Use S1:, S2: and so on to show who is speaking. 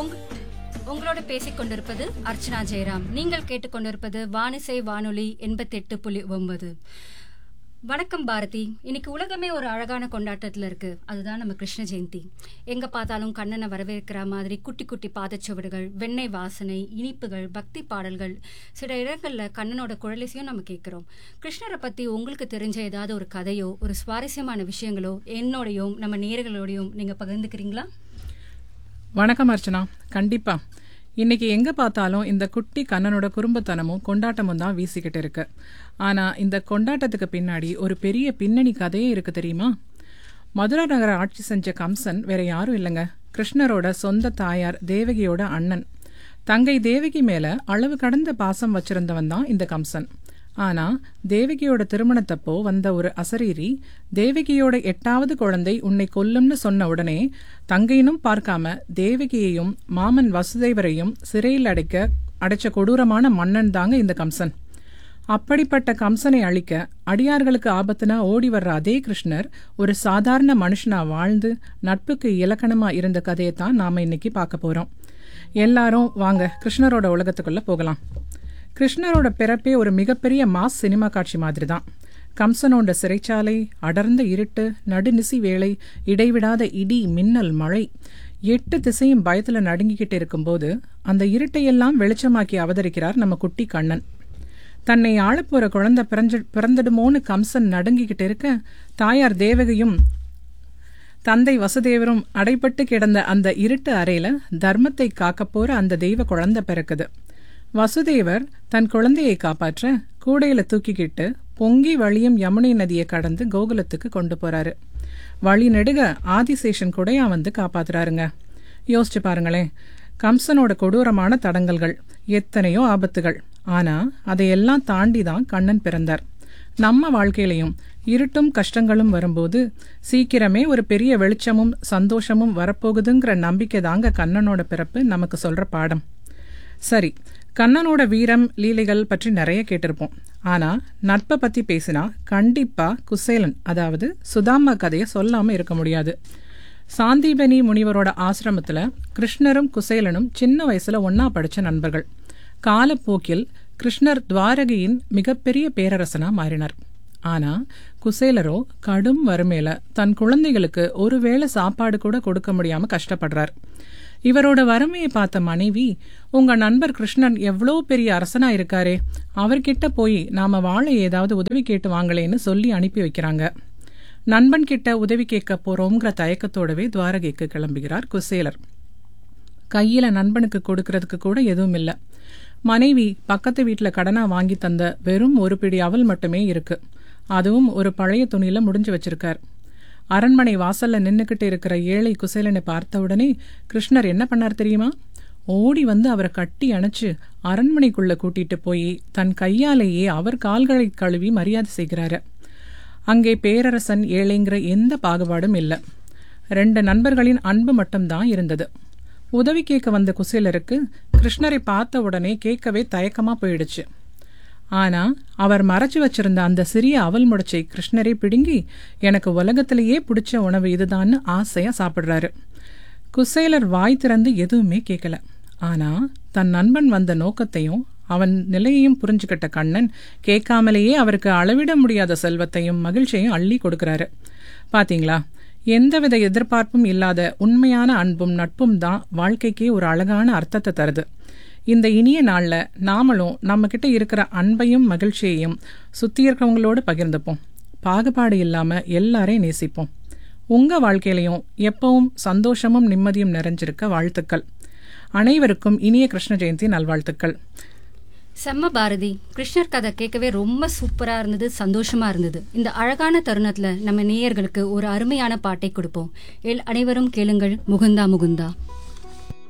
S1: உங்க உங்களோட பேசிக் கொண்டிருப்பது அர்ச்சனா ஜெயராம் நீங்கள் கேட்டுக்கொண்டிருப்பது வானிசை வானொலி எண்பத்தெட்டு புள்ளி ஒன்பது வணக்கம் பாரதி இன்னைக்கு உலகமே ஒரு அழகான கொண்டாட்டத்தில் இருக்கு அதுதான் நம்ம கிருஷ்ண ஜெயந்தி எங்க பார்த்தாலும் கண்ணனை வரவேற்கிற மாதிரி குட்டி குட்டி பாதச்சுவடுகள் வெண்ணெய் வாசனை இனிப்புகள் பக்தி பாடல்கள் சில இடங்கள்ல கண்ணனோட குழலிசையும் நம்ம கேட்கிறோம் கிருஷ்ணரை பத்தி உங்களுக்கு தெரிஞ்ச ஏதாவது ஒரு கதையோ ஒரு சுவாரஸ்யமான விஷயங்களோ என்னோடையும் நம்ம நேர்களோடையும் நீங்க பகிர்ந்துக்கிறீங்களா
S2: வணக்கம் அர்ச்சனா கண்டிப்பா இன்னைக்கு எங்க பார்த்தாலும் இந்த குட்டி கண்ணனோட குறும்புத்தனமும் கொண்டாட்டமும் தான் வீசிக்கிட்டு இருக்கு ஆனா இந்த கொண்டாட்டத்துக்கு பின்னாடி ஒரு பெரிய பின்னணி கதையே இருக்கு தெரியுமா மதுரா நகர ஆட்சி செஞ்ச கம்சன் வேற யாரும் இல்லைங்க கிருஷ்ணரோட சொந்த தாயார் தேவகியோட அண்ணன் தங்கை தேவகி மேல அளவு கடந்த பாசம் வச்சிருந்தவன் தான் இந்த கம்சன் ஆனா தேவகியோட திருமணத்தப்போ வந்த ஒரு அசரீரி தேவகியோட எட்டாவது குழந்தை உன்னை கொல்லும்னு சொன்ன உடனே தங்கையினும் பார்க்காம தேவகியையும் மாமன் வசுதேவரையும் சிறையில் அடைக்க அடைச்ச கொடூரமான மன்னன் தாங்க இந்த கம்சன் அப்படிப்பட்ட கம்சனை அழிக்க அடியார்களுக்கு ஆபத்துனா ஓடி வர்ற அதே கிருஷ்ணர் ஒரு சாதாரண மனுஷனா வாழ்ந்து நட்புக்கு இலக்கணமா இருந்த கதையை தான் நாம இன்னைக்கு பார்க்க போறோம் எல்லாரும் வாங்க கிருஷ்ணரோட உலகத்துக்குள்ள போகலாம் கிருஷ்ணரோட பிறப்பே ஒரு மிகப்பெரிய மாஸ் சினிமா காட்சி மாதிரி தான் கம்சனோட சிறைச்சாலை அடர்ந்த இருட்டு நடுநிசி வேளை இடைவிடாத இடி மின்னல் மழை எட்டு திசையும் பயத்துல நடுங்கிக்கிட்டு இருக்கும்போது அந்த இருட்டையெல்லாம் வெளிச்சமாக்கி அவதரிக்கிறார் நம்ம குட்டி கண்ணன் தன்னை ஆளப்போற குழந்தை பிறந்து பிறந்துடுமோன்னு கம்சன் நடுங்கிக்கிட்டு இருக்க தாயார் தேவகியும் தந்தை வசுதேவரும் அடைபட்டு கிடந்த அந்த இருட்டு அறையில தர்மத்தை காக்கப் போற அந்த தெய்வ குழந்தை பிறக்குது வசுதேவர் தன் குழந்தையை காப்பாற்ற கூடையில தூக்கிக்கிட்டு பொங்கி வழியும் யமுனை நதியை கடந்து கோகுலத்துக்கு கொண்டு போறாரு வழி நெடுக ஆதிசேஷன் கூடையா வந்து காப்பாத்துறாருங்க யோசிச்சு பாருங்களேன் கம்சனோட கொடூரமான தடங்கல்கள் எத்தனையோ ஆபத்துகள் ஆனா அதையெல்லாம் தாண்டி தான் கண்ணன் பிறந்தார் நம்ம வாழ்க்கையிலையும் இருட்டும் கஷ்டங்களும் வரும்போது சீக்கிரமே ஒரு பெரிய வெளிச்சமும் சந்தோஷமும் வரப்போகுதுங்கிற நம்பிக்கை தாங்க கண்ணனோட பிறப்பு நமக்கு சொல்ற பாடம் சரி கண்ணனோட வீரம் லீலைகள் பற்றி நிறைய கேட்டிருப்போம் ஆனா நட்பை பத்தி பேசினா கண்டிப்பா குசேலன் அதாவது சுதாமா கதையை சொல்லாம இருக்க முடியாது சாந்தீபனி முனிவரோட ஆசிரமத்துல கிருஷ்ணரும் குசேலனும் சின்ன வயசுல ஒன்னா படிச்ச நண்பர்கள் காலப்போக்கில் கிருஷ்ணர் துவாரகையின் மிகப்பெரிய பேரரசனா மாறினார் ஆனா குசேலரோ கடும் வறுமையில தன் குழந்தைகளுக்கு ஒருவேளை சாப்பாடு கூட கொடுக்க முடியாம கஷ்டப்படுறார் இவரோட வறுமையை பார்த்த மனைவி உங்க நண்பர் கிருஷ்ணன் எவ்வளோ பெரிய அரசனா இருக்காரே அவர்கிட்ட போய் நாம வாழ ஏதாவது உதவி கேட்டு வாங்களேன்னு சொல்லி அனுப்பி வைக்கிறாங்க நண்பன் கிட்ட உதவி கேட்க போறோங்கிற தயக்கத்தோடவே துவாரகைக்கு கிளம்புகிறார் குசேலர் கையில நண்பனுக்கு கொடுக்கறதுக்கு கூட எதுவும் இல்ல மனைவி பக்கத்து வீட்டுல கடனா வாங்கி தந்த வெறும் ஒரு பிடி அவல் மட்டுமே இருக்கு அதுவும் ஒரு பழைய துணியில முடிஞ்சு வச்சிருக்கார் அரண்மனை வாசல்ல நின்னுக்கிட்டு இருக்கிற ஏழை குசேலனை பார்த்த உடனே கிருஷ்ணர் என்ன பண்ணார் தெரியுமா ஓடி வந்து அவரை கட்டி அணைச்சு அரண்மனைக்குள்ள கூட்டிட்டு போய் தன் கையாலேயே அவர் கால்களை கழுவி மரியாதை செய்கிறாரு அங்கே பேரரசன் ஏழைங்கிற எந்த பாகுபாடும் இல்லை ரெண்டு நண்பர்களின் அன்பு மட்டும்தான் இருந்தது உதவி கேட்க வந்த குசேலருக்கு கிருஷ்ணரை பார்த்த உடனே கேட்கவே தயக்கமா போயிடுச்சு ஆனா அவர் மறைச்சு வச்சிருந்த அந்த சிறிய அவல் முடைச்சை கிருஷ்ணரே பிடுங்கி எனக்கு உலகத்திலேயே பிடிச்ச உணவு இதுதான்னு ஆசையா சாப்பிடுறாரு குசேலர் வாய் திறந்து எதுவுமே கேட்கல ஆனா தன் நண்பன் வந்த நோக்கத்தையும் அவன் நிலையையும் புரிஞ்சுக்கிட்ட கண்ணன் கேட்காமலேயே அவருக்கு அளவிட முடியாத செல்வத்தையும் மகிழ்ச்சியையும் அள்ளி கொடுக்கறாரு பாத்தீங்களா எந்தவித எதிர்பார்ப்பும் இல்லாத உண்மையான அன்பும் நட்பும் தான் வாழ்க்கைக்கே ஒரு அழகான அர்த்தத்தை தருது இந்த இனிய நாள்ல நாமளும் நம்ம கிட்ட இருக்கிற அன்பையும் மகிழ்ச்சியையும் சுத்தி இருக்கவங்களோடு பகிர்ந்துப்போம் பாகுபாடு இல்லாம எல்லாரையும் நேசிப்போம் உங்க வாழ்க்கையிலையும் எப்பவும் சந்தோஷமும் நிம்மதியும் நிறைஞ்சிருக்க வாழ்த்துக்கள் அனைவருக்கும் இனிய கிருஷ்ண ஜெயந்தி நல்வாழ்த்துக்கள்
S1: செம்ம பாரதி கிருஷ்ணர் கதை கேட்கவே ரொம்ப சூப்பரா இருந்தது சந்தோஷமா இருந்தது இந்த அழகான தருணத்துல நம்ம நேயர்களுக்கு ஒரு அருமையான பாட்டை கொடுப்போம் எல் அனைவரும் கேளுங்கள் முகுந்தா முகுந்தா